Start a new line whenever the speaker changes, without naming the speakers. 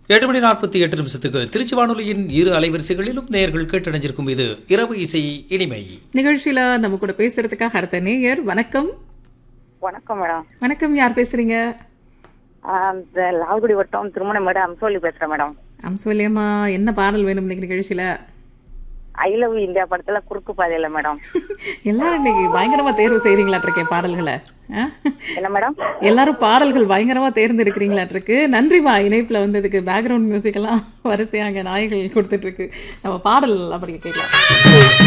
எட்டு மணி நாற்பத்தி எட்டு நிமிஷத்துக்கு திருச்சி வானொலியின் இரு அலைவரிசைகளிலும் நேயர்கள் கேட்டணிஞ்சிருக்கும் இது இரவு இசை இனிமை
நிகழ்ச்சியில நம்ம கூட பேசுறதுக்காக அடுத்த நேயர் வணக்கம்
வணக்கம் மேடம்
வணக்கம் யார் பேசுறீங்க
ஆஹ் இந்த லால்குடி வட்டம் திருமணம் மேடம் அம்சோலி பேசுறேன் மேடம்
அம்சவல்லியம்மா என்ன பாடல் வேணும் இன்னைக்கு நிகழ்ச்சியில
ஐ லவ் இந்தியா படத்துல குறுக்கு பாதையில மேடம்
எல்லாரும் இன்னைக்கு பயங்கரமா தேர்வு செய்றீங்களாட்டிருக்கேன் பாடல்களை ஆ?
என்ன மேடம்
எல்லாரும் பாடல்கள் பயங்கரமா தேர்ந்தெடுக்கிறீங்களாட்டிருக்கு நன்றிமா இணைப்புல வந்ததுக்கு பேக்ரவுண்ட் மியூசிக் எல்லாம் வரிசையா அங்க நாய்கள் கொடுத்துட்டு இருக்கு நம்ம பாடல் அப்படி கேட்கலாம்